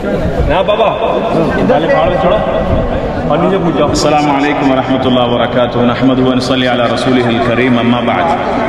ना बाबा पहले पहाड़ में चढ़ो और नीचे पूछ जाओ السلام عليكم ورحمة الله وبركاته نحمده ونصلي على رسوله الكريم أما بعد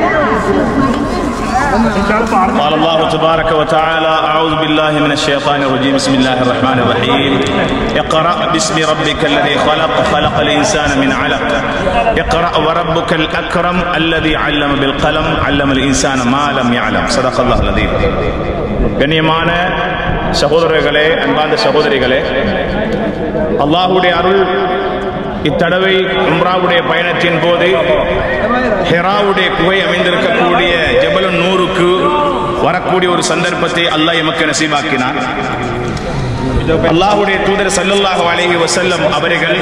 قال الله تبارك وتعالى أعوذ بالله من الشيطان الرجيم بسم الله الرحمن الرحيم اقرأ باسم ربك الذي خلق خلق الإنسان من علق اقرأ وربك الأكرم الذي علم بالقلم علم الإنسان ما لم يعلم صدق الله العظيم கண்ணியமான சகோதரர்களே அன்பார்ந்த சகோதரிகளே அல்லாஹுடைய அருள் இத்தடவை உம்ராவுடைய பயணத்தின் போது ஹெராவுடைய குகை அமைந்திருக்கக்கூடிய ஜபலன் நூறுக்கு வரக்கூடிய ஒரு சந்தர்ப்பத்தை அல்லாஹ் எமக்கு நசீபாக்கினார் அல்லாஹுடைய தூதர் சல்லல்லாஹு அலைஹி வஸல்லம் அவர்கள்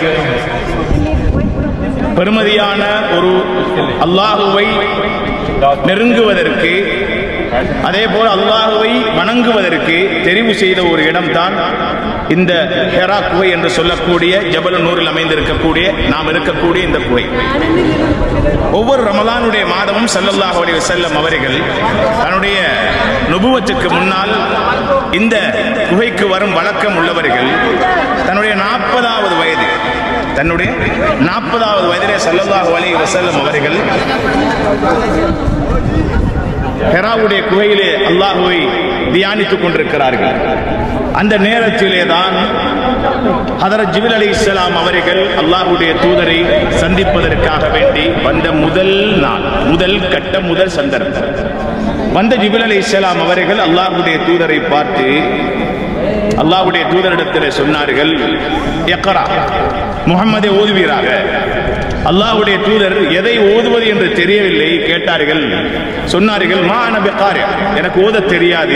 பெருமதியான ஒரு அல்லாஹுவை நெருங்குவதற்கு அதே போல அல்லாஹுவை வணங்குவதற்கு தெரிவு செய்த ஒரு இடம்தான் இந்த ஹெரா குகை என்று சொல்லக்கூடிய ஜபல் நூரில் அமைந்திருக்கக்கூடிய நாம் இருக்கக்கூடிய இந்த குகை ஒவ்வொரு ரமலானுடைய மாதமும் ஸல்லல்லாஹு அலைஹி வஸல்லம் அவர்கள் தன்னுடைய நுபுவத்துக்கு முன்னால் இந்த குகைக்கு வரும் வழக்கம் உள்ளவர்கள் தன்னுடைய நாற்பதாவது வயது தன்னுடைய நாற்பதாவது வயதிலே ஸல்லல்லாஹு அலைஹி வஸல்லம் அவர்கள் ஹெராவுடைய குகையிலே அல்லாஹுவை தியானித்துக் கொண்டிருக்கிறார்கள் அந்த நேரத்திலே தான் ஹதரத் ஜிபில் அலி இஸ்லாம் அவர்கள் அல்லாஹுடைய தூதரை சந்திப்பதற்காக வேண்டி வந்த முதல் நாள் முதல் கட்ட முதல் சந்தர்ப்பம் வந்த ஜிபில் அலி இஸ்லாம் அவர்கள் அல்லாஹுடைய தூதரை பார்த்து அல்லாஹ்வுடைய தூதரிடத்தில் சொன்னார்கள் எக்கரா முகம்மதை ஓதுவீராக அல்லாஹ்வுடைய தூதர் எதை ஓதுவது என்று தெரியவில்லை கேட்டார்கள் சொன்னார்கள் மா நபிகார் எனக்கு ஓத தெரியாது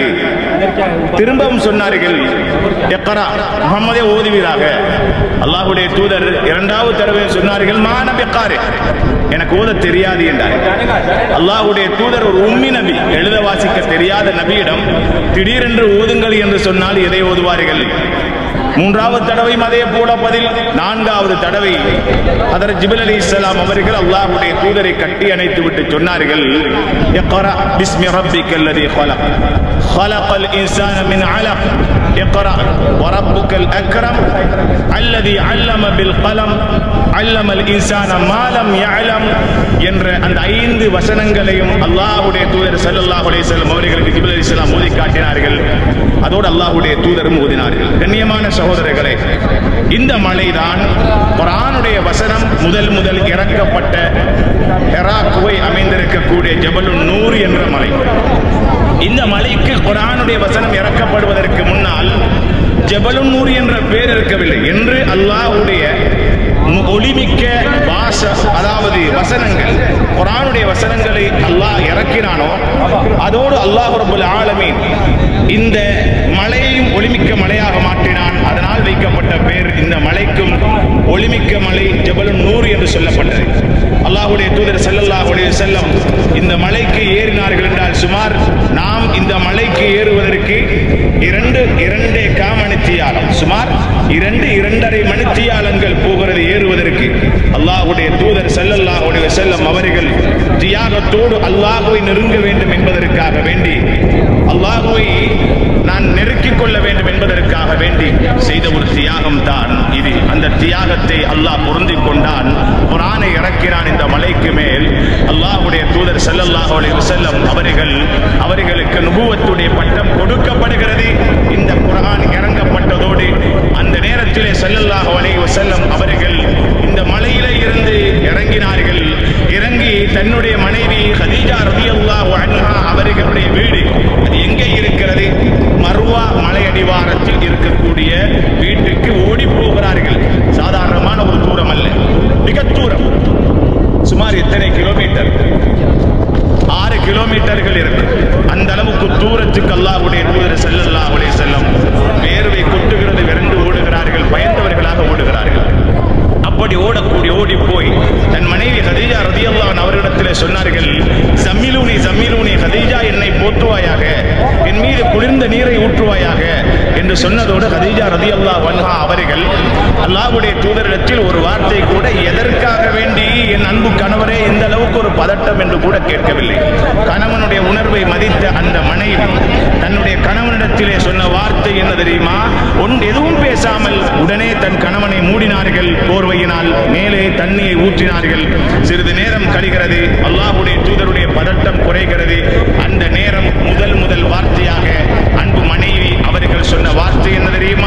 திரும்பவும் சொன்னார்கள் எக்கரா முகம்மதே ஓதுவீராக அல்லாஹ்வுடைய தூதர் இரண்டாவது தடவை சொன்னார்கள் மா நபிகார் எனக்கு ஓத தெரியாது என்றார் அல்லாஹ்வுடைய தூதர் ஒரு உம்மி நபி எழுத வாசிக்க தெரியாத நபியிடம் திடீரென்று ஓதுங்கள் என்று சொன்னால் எதை ஓதுவார்கள் மூன்றாவது தடவையும் அதே போல பதில் நான்காவது தடவை அதர் ஜிபில் அலி இஸ்லாம் அவர்கள் அல்லாஹ்வுடைய தூதரை கட்டி அணைத்து விட்டு சொன்னார்கள் இக்ரா பிஸ்மி ரப்பிக்கல் லதி خلق خلق الإنسان من علق اقرأ وربك الأكرم الذي علم بالقلم علم الإنسان ما لم يعلم என்ற அந்த ஐந்து வசனங்களையும் அல்லாஹ்வுடைய தூதர் ஸல்லல்லாஹு அலைஹி வஸல்லம் அவர்களுக்கு ஜிப்ரீல் அலைஹிஸ்ஸலாம் ஓதி காட்டினார்கள் அதோடு அல்லாஹ்வுடைய தூதரும் ஓதினார்கள் கண்ணியமான சகோதரர்களே இந்த மலைதான் குர்ஆனுடைய வசனம் முதல் முதல் இறக்கப்பட்ட ஹெரா குவை அமைந்திருக்கக்கூடிய ஜபலுன் நூர் என்ற மலை இந்த மலைக்கு குர்ஆனுடைய வசனம் இறக்கப்படுவதற்கு முன்னால் ஜபலுன் நூர் என்ற பெயர் இருக்கவில்லை என்று அல்லாஹ்வுடைய மு- ஒளிமிக்க வாச அதாவது வசனங்கள் குர்ஆனுடைய வசனங்களை அல்லாஹ் இறக்கினானோ அதோடு அல்லாஹ் ரப்பல் ஆலமீன் இந்த மலையையும் ஒளிமிக்க மலையாக மாற்றினான் அதனால் வைக்கப்பட்ட பெயர் இந்த மலைக்கும் ஒளிமிக்க மலை ஜபலுன் நூர் என்று சொல்லப்பட்டது அல்லாஹ்வுடைய தூதர் ஸல்லல்லாஹு அலைஹி வஸல்லம் இந்த மலைக்கு ஏறினார்கள் என்றால் சுமார் நாம் இந்த மலைக்கு ஏறுவதற்கு இரண்டு இரண்டே காமணித்தியாலம் சுமார் இரண்டு இரண்டரை மணித்தியாலங்கள் போகிறது ஏறுவதற்கு அல்லாஹ்வுடைய தூதர் ஸல்லல்லாஹு அலைஹி வஸல்லம் அவர்கள் தியாகத்தோடு அல்லாஹ்வை நெருங்க வேண்டும் என்பதற்காக வேண்டி அல்லாஹ்வை நான் நெருக்கிக் கொள்ள வேண்டும் என்பதற்காக வேண்டி செய்த ஒரு தியாகம் தான் இது அந்த தியாகத்தை அல்லாஹ் பொருந்திக் கொண்டான் குர்ஆனை இறக்கினான் இந்த மலைக்கு மேல் அல்லாஹ்வுடைய தூதர் ஸல்லல்லாஹு அலைஹி வஸல்லம் அவர்கள் அவர்களுக்கு நுபுவத்துடைய பட்டம் கொடுக்கப்படுகிறது இந்த குர்ஆன் இறங்கப்பட்டதோடு அந்த நேரத்திலே ஸல்லல்லாஹு அலைஹி வஸல்லம் அவர்கள் இந்த மலையிலே இருந்து இறங்கினார்கள் இறங்கி தன்னுடைய மனைவி ஹதீஜா ரலியல்லாஹு அன்ஹா அவர்களுடைய வீடு அது எங்கே இருக்கிறது மர்வா மலை அடிவாரத்தில் இருக்கக்கூடிய வீட்டுக்கு ஓடி போகிறார்கள் சாதாரணமான ஒரு தூரம் அல்ல மிக தூரம் சுமார் எத்தனை கிலோமீட்டர் ஆறு கிலோமீட்டர்கள் இருக்கு அந்த அளவுக்கு தூரத்துக்கு அல்லாஹ்வுடைய தூதர் ஸல்லல்லாஹு அலைஹி வஸல்லம் வேர்வை கொட்டுகிறது விரண்டு ஓடுகிறார்கள் பயந்தவர்களாக ஓடுகிறார்கள் அப்படி ஓடக்கூடிய ஓடி போய் தன் மனைவி ஹதீஜா ரதியல்லாஹு அன்ஹா அவரிடத்தில் சொன்னார்கள் ஜம்மிலூனி ஜம்மிலூனி ஹதீஜா என்னை போற்றுவாயாக என் மீது குளிர்ந்த நீரை ஊற்றுவாயாக என்று என்று சொன்னதோடு ஹதீஜா ரதியல்லாஹு அன்ஹா அவர்கள் அல்லாஹ்வுடைய தூதரிடத்தில் ஒரு வார்த்தை கூட எதற்காக வேண்டி என் அன்பு கணவரே இந்த அளவுக்கு ஒரு பதட்டம் என்று கூட கேட்கவில்லை கணவனுடைய உணர்வை மதித்த அந்த மனைவி தன்னுடைய கணவனிடத்திலே சொன்ன வார்த்தை என்ன தெரியுமா ஒன் எதுவும் பேசாமல் உடனே தன் கணவனை மூடினார்கள் போர்வையினால் மேலே தண்ணியை ஊற்றினார்கள் சிறிது நேரம் கழிகிறது அல்லாஹ்வுடைய தூதருடைய பதட்டம் குறைகிறது அந்த நேரம் முதல் முதல் வார்த்தையாக அன்பு மனைவி அவர்கள் சொன்ன வார்த்தை என்ன தெரியுமா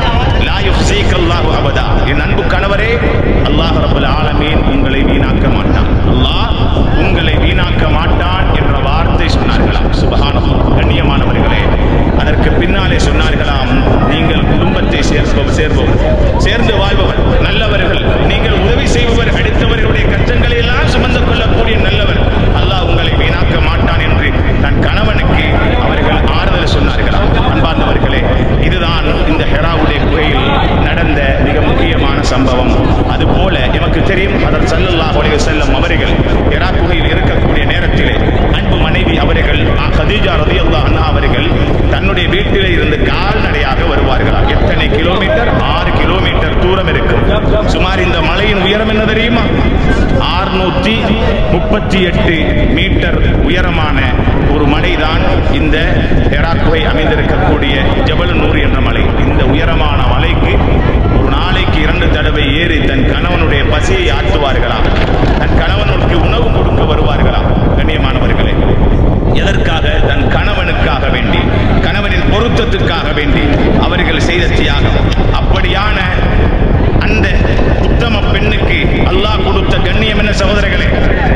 லா யுஃப்ஸீக அல்லாஹு அபதா என் அன்பு கணவரே அல்லாஹ் ரப்பல் ஆலமீன் உங்களை வீணாக்க மாட்டான் அல்லாஹ் உங்களை வீணாக்க மாட்டான் என்ற வார்த்தை சொன்னார்களாம் சுபஹானல்லாஹ் கண்ணியமானவர்களே அதற்கு பின்னாலே சொன்னார்களாம் நீங்கள் குடும்பத்தை சேர்ப்பவர் சேர்ப்பவர் சேர்ந்து வாழ்பவர் நல்லவர்கள் நீங்கள் உதவி செய்பவர் அடுத்தவர்களுடைய கஷ்டங்களை எல்லாம் சுமந்து கொள்ளக்கூடிய நல்லவர் அல்லாஹ் உங்களை வீணாக்க மாட்டான் என்று தன் கணவனுக்கு அவர்கள் ஆறுதல் சொன்னார்களாம் அன்பார்ந்தவர்களே இதுதான் இந்த ஹெராவுடைய குகையில் நடந்த மிக முக்கியமான சம்பவம் அதுபோல எமக்கு தெரியும் அதன் சல்லல்லாஹு அலைஹி வஸல்லம் அவர்கள் ஹெரா குகையில் இருக்கக்கூடிய நேரத்திலே அன்பு மனைவி அவர்கள் ஆ, கதீஜா ரலியல்லாஹு அன்ஹா அவர்கள் தன்னுடைய வீட்டிலே இருந்து கால்நடையாக வருவார்களாம் எத்தனை கிலோமீட்டர் ஆறு கிலோமீட்டர் தூரம் இருக்கும் சுமார் இந்த மலையின் உயரம் என்ன தெரியுமா ஆறுநூத்தி முப்பத்தி எட்டு மீட்டர் உயரமான ஒரு மலைதான் இந்த ஹெராக்குவை அமைந்திருக்கக்கூடிய ஜபல் நூர் என்ற மலை இந்த உயரமான மலைக்கு ஒரு நாளைக்கு இரண்டு தடவை ஏறி தன் கணவனுடைய பசியை ஆற்றுவார்களாம் தன் கணவனுக்கு உணவு கொடுக்க வருவார்களாம் கண்ணியமானவர்களே எதற்காக தன் கணவனுக்காக வேண்டி கணவனின் பொருத்தத்துக்காக வேண்டி அவர்கள் செய்த தியாகம் அப்படியான அந்த உத்தம பெண்ணுக்கு அல்லாஹ் கொடுத்த கண்ணியம் என்ன சகோதரர்களே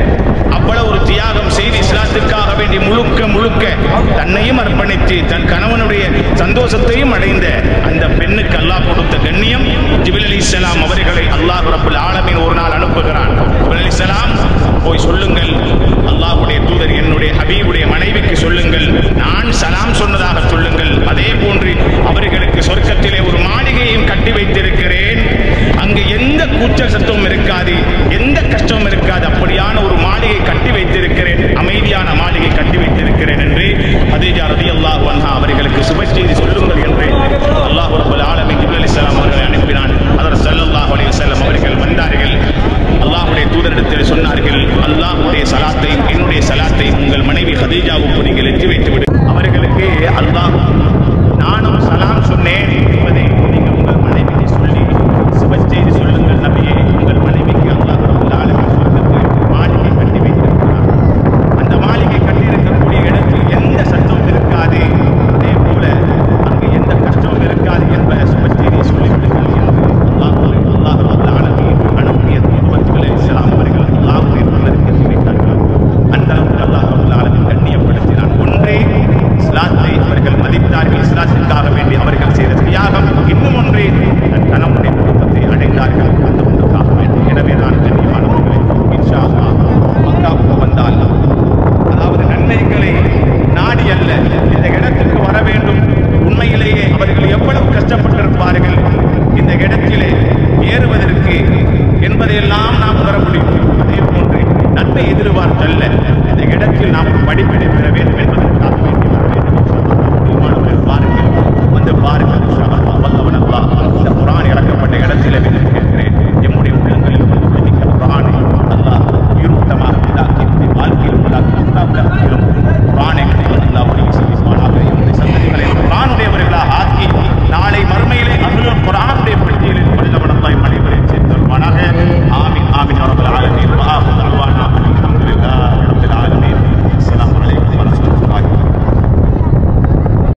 அவ்வளவு ஒரு தியாகம் செய்து இஸ்லாத்துக்காக வேண்டி முழுக்க முழுக்க தன்னையும் அர்ப்பணித்து தன் கணவனுடைய சந்தோஷத்தையும் அடைந்த அந்த பெண்ணுக்கு அல்லாஹ் கொடுத்த கண்ணியம் ஜிபில் அலி இஸ்லாம் அவர்களை அல்லாஹ் ரப்பல் ஆலமீன் ஒரு நாள் அனுப்புகிறான் ஜிபில் அலி இஸ்லாம் போய் சொல்லுங்கள் அல்லாஹ்வுடைய தூதர் என்னுடைய ஹபீபுடைய மனைவிக்கு சொல்லுங்கள் நான் சலாம் சொன்னதாக சொல்லுங்கள் அதே போன்று அவர்களுக்கு சொர்க்கத்திலே ஒரு மாளிகையையும் கட்டி வைத்திருக்கிறேன் அங்கு எந்த கூச்சல் சத்தமும் இருக்காது எந்த கஷ்டமும் இருக்காது அப்படியான ஒரு மாளிகை கட்டி வைத்திருக்கிறேன் அமைதியான மாளிகை கட்டி வைத்திருக்கிறேன் என்று ஹதீஜா ரலியல்லாஹு அன்ஹா அவர்களுக்கு சுப செய்தி சொல்லுங்கள்